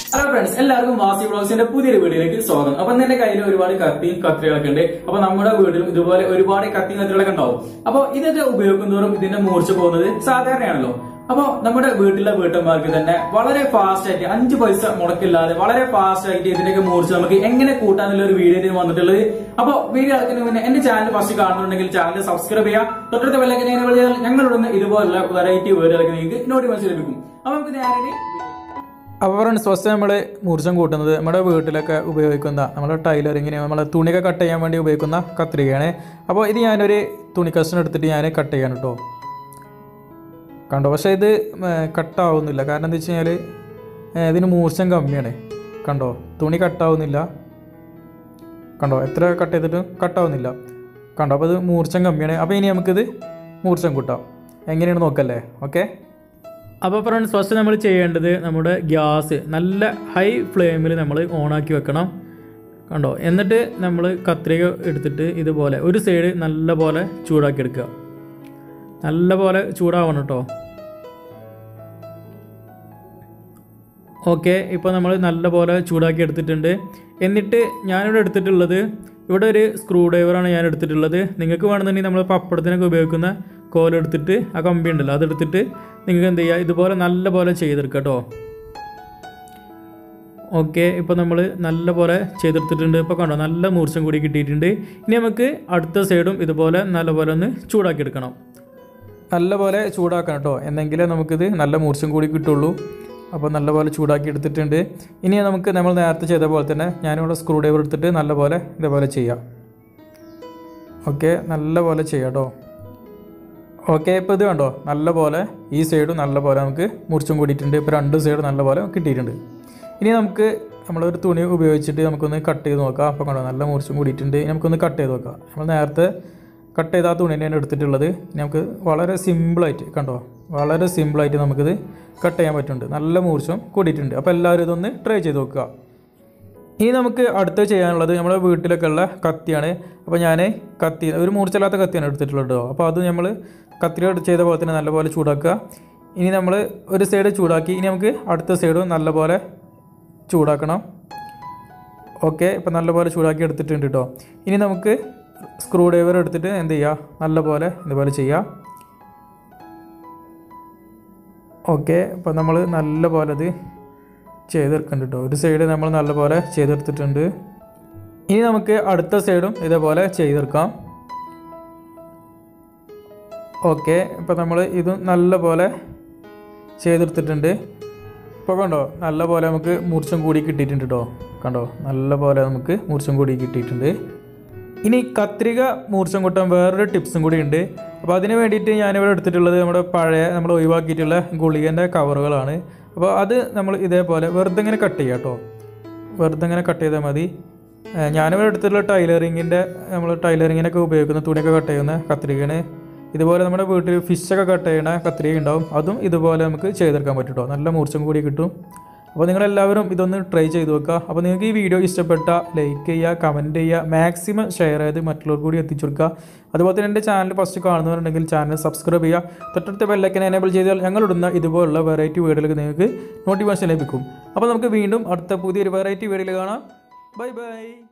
hello friends എല്ലാവർക്കും വാസി ബ്ലോഗ്സിന്റെ പുതിയൊരു വീഡിയോയിലേക്ക് സ്വാഗതം അപ്പൊ എന്റെ കയ്യിൽ ഒരുപാട് കത്തിയും കത്രികളൊക്കെ ഉണ്ട് അപ്പൊ നമ്മുടെ വീട്ടിലും ഇതുപോലെ ഒരുപാട് കത്തിയും കത്രികളൊക്കെ ഉണ്ടാവും അപ്പൊ ഇതൊക്കെ ഉപയോഗിക്കുന്നതോറും ഇതിന്റെ മൂർച്ച പോകുന്നത് സാധാരണയാണല്ലോ അപ്പൊ നമ്മുടെ വീട്ടിലെ വീട്ടന്മാർക്ക് തന്നെ വളരെ ഫാസ്റ്റ് ആയിട്ട് അഞ്ച് പൈസ മുടക്കില്ലാതെ വളരെ ഫാസ്റ്റ് ആയിട്ട് ഇതിന്റെയൊക്കെ മൂർച്ച നമുക്ക് എങ്ങനെ കൂട്ടാന്നുള്ള ഒരു വീഡിയോ വന്നിട്ടുള്ളത് അപ്പൊ വീഡിയോ ഇറക്കുന്നതിന് മുന്നേ എന്റെ ചാനൽ ഫസ്റ്റ് കാണുന്നുണ്ടെങ്കിൽ ചാനൽ സബ്സ്ക്രൈബ് ചെയ്യുക തൊട്ടടുത്ത വെള്ളക്കിനെ ചെയ്താൽ ഞങ്ങളിടുന്ന ഇതുപോലുള്ള വെറൈറ്റി വീഡിയോകളൊക്കെ നിങ്ങൾക്ക് നോട്ടിഫിക്കേഷൻ ലഭിക്കും അപ്പൊ നമുക്ക് നേരെ അപ്പോൾ ഫ്രണ്ട്സ് ഫസ്റ്റ് നമ്മൾ മൂർച്ചം കൂട്ടുന്നത് നമ്മുടെ വീട്ടിലൊക്കെ ഉപയോഗിക്കുന്ന നമ്മുടെ ടൈലറിങ്ങിന് നമ്മളെ തുണിയൊക്കെ കട്ട് ചെയ്യാൻ വേണ്ടി ഉപയോഗിക്കുന്ന കത്രികയാണ് അപ്പോൾ ഇത് ഞാനൊരു തുണി കഷ്ണം എടുത്തിട്ട് ഞാൻ കട്ട് ചെയ്യാണ് കേട്ടോ കണ്ടോ പക്ഷേ ഇത് കട്ടാവുന്നില്ല കാരണം എന്താ വെച്ച് കഴിഞ്ഞാൽ ഇതിന് മൂർച്ചം കമ്മിയാണ് കണ്ടോ തുണി കട്ടാവുന്നില്ല കണ്ടോ എത്ര കട്ട് ചെയ്തിട്ടും കട്ടാവുന്നില്ല കണ്ടോ അപ്പോൾ ഇത് മൂർച്ചം കമ്മിയാണ് അപ്പോൾ ഇനി നമുക്കിത് മൂർച്ചം കൂട്ടാം എങ്ങനെയാണ് നോക്കല്ലേ ഓക്കെ അപ്പോൾ ഫ്രണ്ട്സ് ഫസ്റ്റ് നമ്മൾ ചെയ്യേണ്ടത് നമ്മുടെ ഗ്യാസ് നല്ല ഹൈ ഫ്ലെയിമിൽ നമ്മൾ ഓണാക്കി വെക്കണം കണ്ടോ എന്നിട്ട് നമ്മൾ കത്രിക എടുത്തിട്ട് ഇതുപോലെ ഒരു സൈഡ് നല്ല പോലെ ചൂടാക്കി എടുക്കുക നല്ല പോലെ ചൂടാവണം കേട്ടോ ഓക്കെ ഇപ്പോൾ നമ്മൾ നല്ല പോലെ ചൂടാക്കി എടുത്തിട്ടുണ്ട് എന്നിട്ട് ഞാനിവിടെ എടുത്തിട്ടുള്ളത് ഇവിടെ ഒരു സ്ക്രൂ ഡ്രൈവറാണ് ഞാൻ എടുത്തിട്ടുള്ളത് നിങ്ങൾക്ക് വേണമെന്നുണ്ടെങ്കിൽ നമ്മൾ പപ്പടത്തിനൊക്കെ ഉപയോഗിക്കുന്ന കോലെടുത്തിട്ട് ആ കമ്പി ഉണ്ടല്ലോ അതെടുത്തിട്ട് നിങ്ങൾക്ക് എന്ത് ചെയ്യുക ഇതുപോലെ നല്ല പോലെ ചെയ്തെടുക്കുക കേട്ടോ ഓക്കെ ഇപ്പോൾ നമ്മൾ നല്ല പോലെ ചെയ്തെടുത്തിട്ടുണ്ട് ഇപ്പോൾ കണ്ടോ നല്ല മൂർച്ചം കൂടി കിട്ടിയിട്ടുണ്ട് ഇനി നമുക്ക് അടുത്ത സൈഡും ഇതുപോലെ നല്ല പോലെ ഒന്ന് ചൂടാക്കി എടുക്കണം നല്ല പോലെ ചൂടാക്കണം കേട്ടോ എന്നെങ്കിലേ നമുക്കിത് നല്ല മൂർച്ചം കൂടി കിട്ടുള്ളൂ അപ്പോൾ നല്ല പോലെ ചൂടാക്കി എടുത്തിട്ടുണ്ട് ഇനി നമുക്ക് നമ്മൾ നേരത്തെ ചെയ്ത പോലെ തന്നെ ഞാനിവിടെ സ്ക്രൂ ഡ്രൈവർ എടുത്തിട്ട് നല്ല പോലെ ഇതേപോലെ ചെയ്യാം ഓക്കെ നല്ല പോലെ ചെയ്യാം കേട്ടോ ഓക്കെ ഇപ്പോൾ ഇത് കണ്ടോ നല്ല പോലെ ഈ സൈഡും നല്ല പോലെ നമുക്ക് മുറിച്ചും കൂടിയിട്ടുണ്ട് ഇപ്പോൾ രണ്ട് സൈഡും നല്ല പോലെ കിട്ടിയിട്ടുണ്ട് ഇനി നമുക്ക് നമ്മളൊരു തുണി ഉപയോഗിച്ചിട്ട് നമുക്കൊന്ന് കട്ട് ചെയ്ത് നോക്കാം അപ്പോൾ കണ്ടോ നല്ല മുറിച്ചും കൂടിയിട്ടുണ്ട് ഇനി നമുക്കൊന്ന് കട്ട് ചെയ്ത് നോക്കാം നമ്മൾ നേരത്തെ കട്ട് ചെയ്ത ആ തുണി തന്നെയാണ് എടുത്തിട്ടുള്ളത് ഇനി നമുക്ക് വളരെ സിമ്പിളായിട്ട് കണ്ടോ വളരെ സിമ്പിളായിട്ട് നമുക്കിത് കട്ട് ചെയ്യാൻ പറ്റുന്നുണ്ട് നല്ല മൂർച്ചം കൂടിയിട്ടുണ്ട് അപ്പോൾ എല്ലാവരും ഇതൊന്ന് ട്രൈ ചെയ്ത് നോക്കുക ഇനി നമുക്ക് അടുത്ത് ചെയ്യാനുള്ളത് നമ്മുടെ വീട്ടിലൊക്കെ ഉള്ള കത്തിയാണ് അപ്പോൾ ഞാൻ കത്തി ഒരു മൂർച്ചയില്ലാത്ത കത്തിയാണ് എടുത്തിട്ടുള്ളത് കേട്ടോ അപ്പോൾ അത് നമ്മൾ കത്തി ചെയ്ത പോലെ തന്നെ നല്ലപോലെ ചൂടാക്കുക ഇനി നമ്മൾ ഒരു സൈഡ് ചൂടാക്കി ഇനി നമുക്ക് അടുത്ത സൈഡും നല്ലപോലെ ചൂടാക്കണം ഓക്കെ ഇപ്പം നല്ലപോലെ ചൂടാക്കി എടുത്തിട്ടുണ്ട് കേട്ടോ ഇനി നമുക്ക് സ്ക്രൂ ഡ്രൈവർ എടുത്തിട്ട് എന്ത് ചെയ്യുക നല്ലപോലെ ഇതുപോലെ ചെയ്യുക ഓക്കെ അപ്പോൾ നമ്മൾ നല്ലപോലെ അത് ചെയ്തെടുക്കുന്നുണ്ട് കേട്ടോ ഒരു സൈഡ് നമ്മൾ നല്ലപോലെ ചെയ്തെടുത്തിട്ടുണ്ട് ഇനി നമുക്ക് അടുത്ത സൈഡും ഇതേപോലെ ചെയ്തെടുക്കാം ഓക്കെ ഇപ്പോൾ നമ്മൾ ഇത് നല്ലപോലെ ചെയ്തെടുത്തിട്ടുണ്ട് ഇപ്പോൾ കണ്ടോ നല്ല പോലെ നമുക്ക് മൂർച്ചം കൂടി കിട്ടിയിട്ടുണ്ട് കേട്ടോ കണ്ടോ നല്ല പോലെ നമുക്ക് മൂർച്ചം കൂടി കിട്ടിയിട്ടുണ്ട് ഇനി കത്രിക മൂർച്ചം കൂട്ടാൻ വേറൊരു ടിപ്സും കൂടി ഉണ്ട് അപ്പോൾ അതിന് വേണ്ടിയിട്ട് ഞാനിവിടെ എടുത്തിട്ടുള്ളത് നമ്മുടെ പഴയ നമ്മൾ ഒഴിവാക്കിയിട്ടുള്ള ഗുളികൻ്റെ കവറുകളാണ് അപ്പോൾ അത് നമ്മൾ ഇതേപോലെ വെറുതെ ഇങ്ങനെ കട്ട് ചെയ്യാം കേട്ടോ വെറുതെ ഇങ്ങനെ കട്ട് ചെയ്താൽ മതി ഏഹ് ഞാനിവിടെ എടുത്തിട്ടുള്ള ടൈലറിങ്ങിൻ്റെ നമ്മൾ ടൈലറിങ്ങിനൊക്കെ ഉപയോഗിക്കുന്ന തുണിയൊക്കെ കട്ട് ചെയ്യുന്ന കത്രികയാണ് ഇതുപോലെ നമ്മുടെ വീട്ടിൽ ഫിഷൊക്കെ കട്ട് ചെയ്യണ കത്രിക ഉണ്ടാവും അതും ഇതുപോലെ നമുക്ക് ചെയ്തെടുക്കാൻ പറ്റും കേട്ടോ നല്ല മൂർച്ചം കൂടി കിട്ടും അപ്പോൾ നിങ്ങളെല്ലാവരും ഇതൊന്ന് ട്രൈ ചെയ്ത് വെക്കുക അപ്പോൾ നിങ്ങൾക്ക് ഈ വീഡിയോ ഇഷ്ടപ്പെട്ട ലൈക്ക് ചെയ്യുക കമൻറ്റ് ചെയ്യുക മാക്സിമം ഷെയർ ചെയ്ത് മറ്റുള്ളവർ കൂടി എത്തിച്ചു കൊടുക്കുക അതുപോലെ തന്നെ എൻ്റെ ചാനൽ ഫസ്റ്റ് കാണുന്നവരുണ്ടെങ്കിൽ ചാനൽ സബ്സ്ക്രൈബ് ചെയ്യുക തൊട്ടടുത്ത ബെല്ലൈക്കൻ എനേബിൾ ചെയ്താൽ ഞങ്ങളിടുന്ന ഇതുപോലുള്ള വെറൈറ്റി വീഡിയോകൾക്ക് നിങ്ങൾക്ക് നോട്ടിഫിക്കേഷൻ ലഭിക്കും അപ്പോൾ നമുക്ക് വീണ്ടും അടുത്ത പുതിയൊരു വെറൈറ്റി വീഡിയോയിൽ കാണാം ബൈ ബൈ